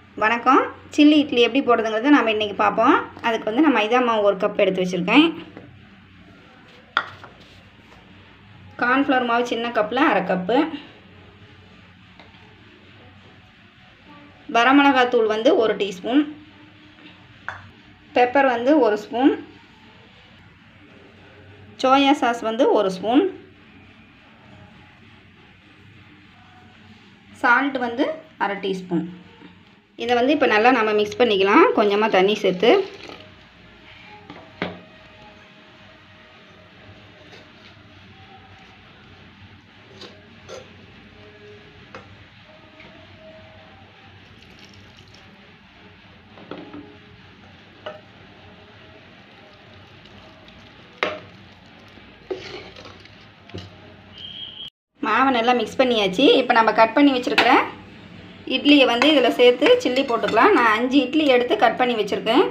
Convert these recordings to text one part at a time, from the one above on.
வணக்கம் சில்லி இட்லி எப்படி போடுறதுங்கிறத நம்ம இன்றைக்கி பார்ப்போம் அதுக்கு வந்து நான் மைதா மாவு ஒரு கப் எடுத்து வச்சுருக்கேன் கார்ன்ஃப்ளவர் மாவு சின்ன கப்பில் அரை கப்பு வரமிளகாத்தூள் வந்து ஒரு டீஸ்பூன் பெப்பர் வந்து ஒரு ஸ்பூன் சோயா சாஸ் வந்து ஒரு ஸ்பூன் சால்ட் வந்து அரை டீஸ்பூன் இதை வந்து இப்போ நல்லா நம்ம மிக்ஸ் பண்ணிக்கலாம் கொஞ்சமாக தண்ணி சேர்த்து மாவை நல்லா மிக்ஸ் பண்ணியாச்சு இப்போ நம்ம கட் பண்ணி வச்சுருக்கிற இட்லியை வந்து இதில் சேர்த்து சில்லி போட்டுக்கலாம் நான் அஞ்சு இட்லி எடுத்து கட் பண்ணி வச்சுருக்கேன்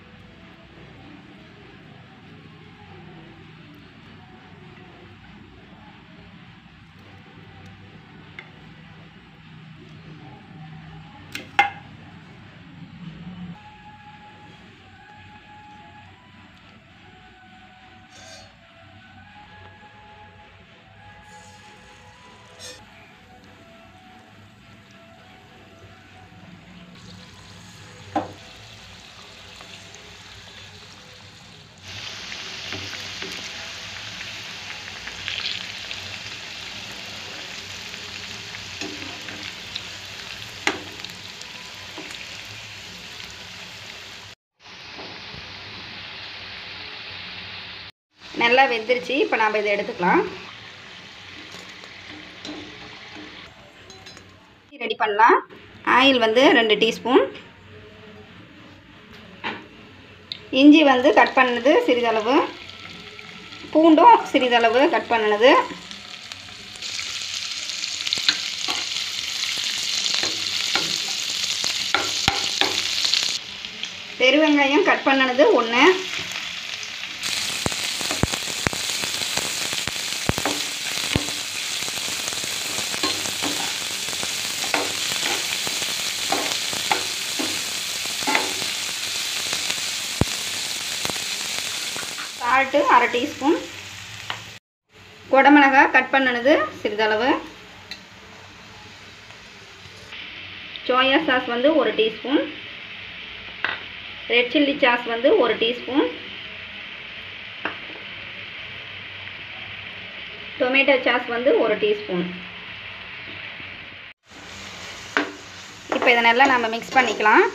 நல்லா வெந்துருச்சு இப்போ நாம் இதை எடுத்துக்கலாம் ரெடி பண்ணலாம் ஆயில் வந்து ரெண்டு டீஸ்பூன் இஞ்சி வந்து கட் பண்ணது சிறிதளவு பூண்டும் சிறிதளவு கட் பண்ணினது பெருவெங்காயம் கட் பண்ணினது ஒன்று சால்ட்டு அரை டீஸ்பூன் குடமிளகா கட் பண்ணினது சிறிதளவு சோயா சாஸ் வந்து ஒரு டீஸ்பூன் ரெட் சில்லி சாஸ் வந்து ஒரு டீஸ்பூன் டொமேட்டோ சாஸ் வந்து ஒரு டீஸ்பூன் இப்போ இதை நல்லா நம்ம மிக்ஸ் பண்ணிக்கலாம்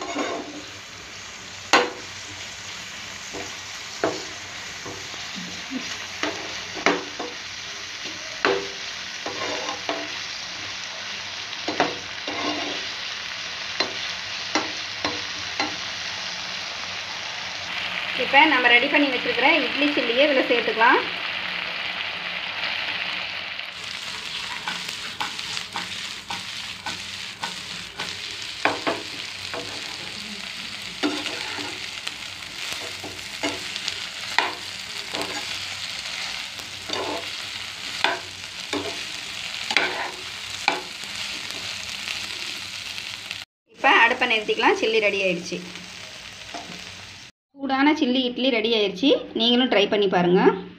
இப்போ நம்ம ரெடி பண்ணி வச்சுருக்கிற இட்லி சில்லியை இதில் சேர்த்துக்கலாம் இப்போ அடுப்பை நிறுத்திக்கலாம் சில்லி ரெடி ஆயிடுச்சு சூடான சில்லி இட்லி ரெடி ஆயிடுச்சு நீங்களும் ட்ரை பண்ணி பாருங்கள்